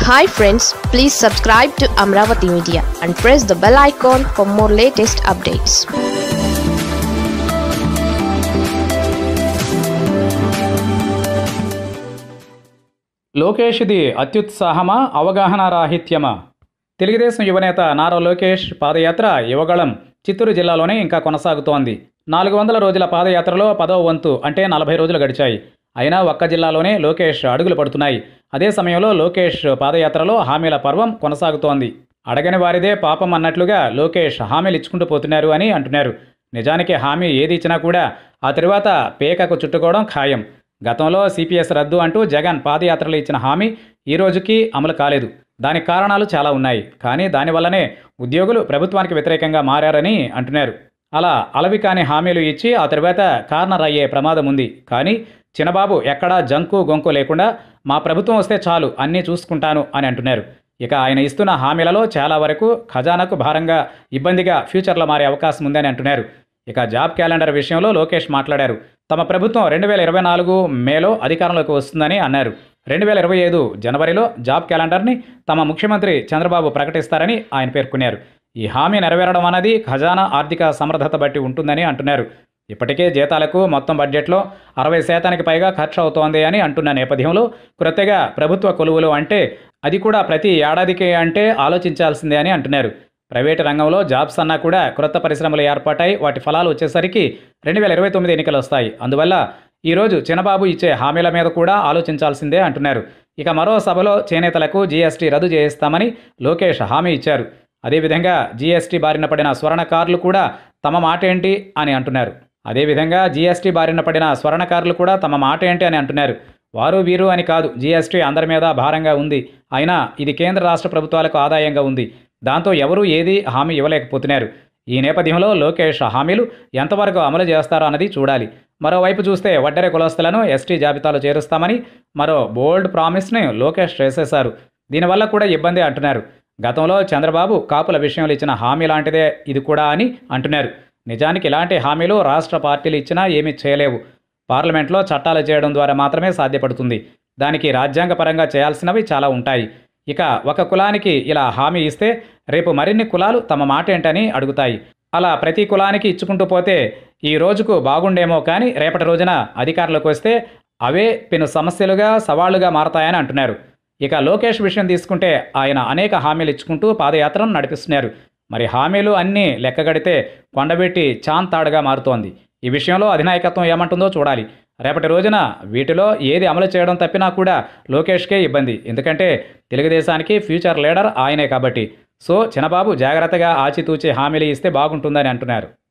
hi friends please subscribe to Amaravati media and press the bell icon for more latest updates లోకేష్ది అత్యుత్సాహమా అవగాహన రాహిత్యమా తెలుగుదేశం యువనేత నారా లోకేష్ పాదయాత్ర యువగళం చిత్తూరు జిల్లాలోనే ఇంకా కొనసాగుతోంది నాలుగు వందల రోజుల పాదయాత్రలో పదవ వంతు అంటే నలభై రోజులు గడిచాయి అయినా ఒక్క జిల్లాలోనే లోకేష్ అడుగులు పడుతున్నాయి అదే సమయంలో లోకేష్ పాదయాత్రలో హామీల పర్వం కొనసాగుతోంది అడగని వారిదే పాపం అన్నట్లుగా లోకేష్ హామీలు ఇచ్చుకుంటూ పోతున్నారు అని అంటున్నారు నిజానికి హామీ ఏది ఇచ్చినా కూడా ఆ తరువాత పేకకు చుట్టుకోవడం ఖాయం గతంలో సిపిఎస్ రద్దు అంటూ జగన్ పాదయాత్రలో ఇచ్చిన హామీ ఈ రోజుకి అమలు కాలేదు దానికి కారణాలు చాలా ఉన్నాయి కానీ దానివల్లనే ఉద్యోగులు ప్రభుత్వానికి వ్యతిరేకంగా మారారని అంటున్నారు అలా అలవి కాని హామీలు ఇచ్చి ఆ తర్వాత కార్నర్ అయ్యే ప్రమాదం ఉంది కానీ చిన్నబాబు ఎక్కడా జంకు గొంకు లేకుండా మా ప్రభుత్వం వస్తే చాలు అన్నీ చూసుకుంటాను అని అంటున్నారు ఇక ఆయన ఇస్తున్న హామీలలో చాలా వరకు ఖజానాకు భారంగా ఇబ్బందిగా ఫ్యూచర్లో మారే అవకాశం ఉందని అంటున్నారు ఇక జాబ్ క్యాలెండర్ విషయంలో లోకేష్ మాట్లాడారు తమ ప్రభుత్వం రెండు వేల ఇరవై నాలుగు మేలో అధికారంలోకి వస్తుందని అన్నారు రెండు వేల ఇరవై ఐదు జనవరిలో జాబ్ క్యాలెండర్ని తమ ముఖ్యమంత్రి చంద్రబాబు ప్రకటిస్తారని ఆయన పేర్కొన్నారు ఈ హామీ నెరవేరడం అన్నది ఖజానా ఆర్థిక సమర్థత బట్టి ఉంటుందని అంటున్నారు ఇప్పటికే జీతాలకు మొత్తం బడ్జెట్లో అరవై శాతానికి పైగా ఖర్చు అవుతోంది అని అంటున్న నేపథ్యంలో క్రొత్తగా ప్రభుత్వ కొలువులు అంటే అది కూడా ప్రతి ఏడాదికి అంటే ఆలోచించాల్సిందే అని అంటున్నారు ప్రైవేటు రంగంలో జాబ్స్ అన్నా కూడా క్రొత్త పరిశ్రమలు ఏర్పాటై వాటి ఫలాలు వచ్చేసరికి రెండు వేల ఇరవై తొమ్మిది ఎన్నికలు వస్తాయి అందువల్ల ఈరోజు చిన్నబాబు ఇచ్చే హామీల మీద కూడా ఆలోచించాల్సిందే అంటున్నారు ఇక మరో సభలో చేనేతలకు జీఎస్టీ రద్దు చేయిస్తామని లోకేష్ హామీ ఇచ్చారు అదేవిధంగా జీఎస్టీ బారిన పడిన స్వర్ణకారులు కూడా తమ మాట ఏంటి అని అంటున్నారు అదేవిధంగా జీఎస్టీ బారిన పడిన స్వర్ణకారులు కూడా తమ మాట ఏంటి అని అంటున్నారు వారు వీరు అని కాదు జీఎస్టీ అందరి మీద భారంగా ఉంది అయినా ఇది కేంద్ర రాష్ట్ర ప్రభుత్వాలకు ఆదాయంగా ఉంది దాంతో ఎవరూ ఏది హామీ ఇవ్వలేకపోతున్నారు ఈ నేపథ్యంలో లోకేష్ హామీలు ఎంతవరకు అమలు చేస్తారో అన్నది చూడాలి మరోవైపు చూస్తే వడ్డెర కులస్తులను ఎస్టీ జాబితాలో చేరుస్తామని మరో బోల్డ్ ప్రామిస్ని లోకేష్ చేసేశారు దీనివల్ల కూడా ఇబ్బంది అంటున్నారు గతంలో చంద్రబాబు కాపుల విషయంలో ఇచ్చిన హామీ లాంటిదే ఇది కూడా అని అంటున్నారు నిజానికి ఇలాంటి హామీలు రాష్ట్ర పార్టీలు ఇచ్చినా ఏమీ చేయలేవు పార్లమెంట్లో చట్టాలు చేయడం ద్వారా మాత్రమే సాధ్యపడుతుంది దానికి రాజ్యాంగపరంగా చేయాల్సినవి చాలా ఉంటాయి ఇక ఒక కులానికి ఇలా హామీ ఇస్తే రేపు మరిన్ని కులాలు తమ మాట ఏంటని అడుగుతాయి అలా ప్రతి కులానికి ఇచ్చుకుంటూ పోతే ఈ రోజుకు బాగుండేమో కానీ రేపటి రోజున అధికారంలోకి వస్తే అవే పెను సమస్యలుగా సవాళ్లుగా మారతాయని అంటున్నారు ఇక లోకేష్ విషయం తీసుకుంటే ఆయన అనేక హామీలు ఇచ్చుకుంటూ పాదయాత్రను నడిపిస్తున్నారు మరి హామీలు అన్నీ లెక్కగడితే కొండబెట్టి చాంతాడుగా మారుతోంది ఈ విషయంలో అధినాయకత్వం ఏమంటుందో చూడాలి రేపటి రోజున వీటిలో ఏది అమలు చేయడం తప్పినా కూడా లోకేష్కే ఇబ్బంది ఎందుకంటే తెలుగుదేశానికి ఫ్యూచర్ లీడర్ ఆయనే కాబట్టి సో చిన్నబాబు జాగ్రత్తగా ఆచితూచి హామీలు ఇస్తే బాగుంటుందని అంటున్నారు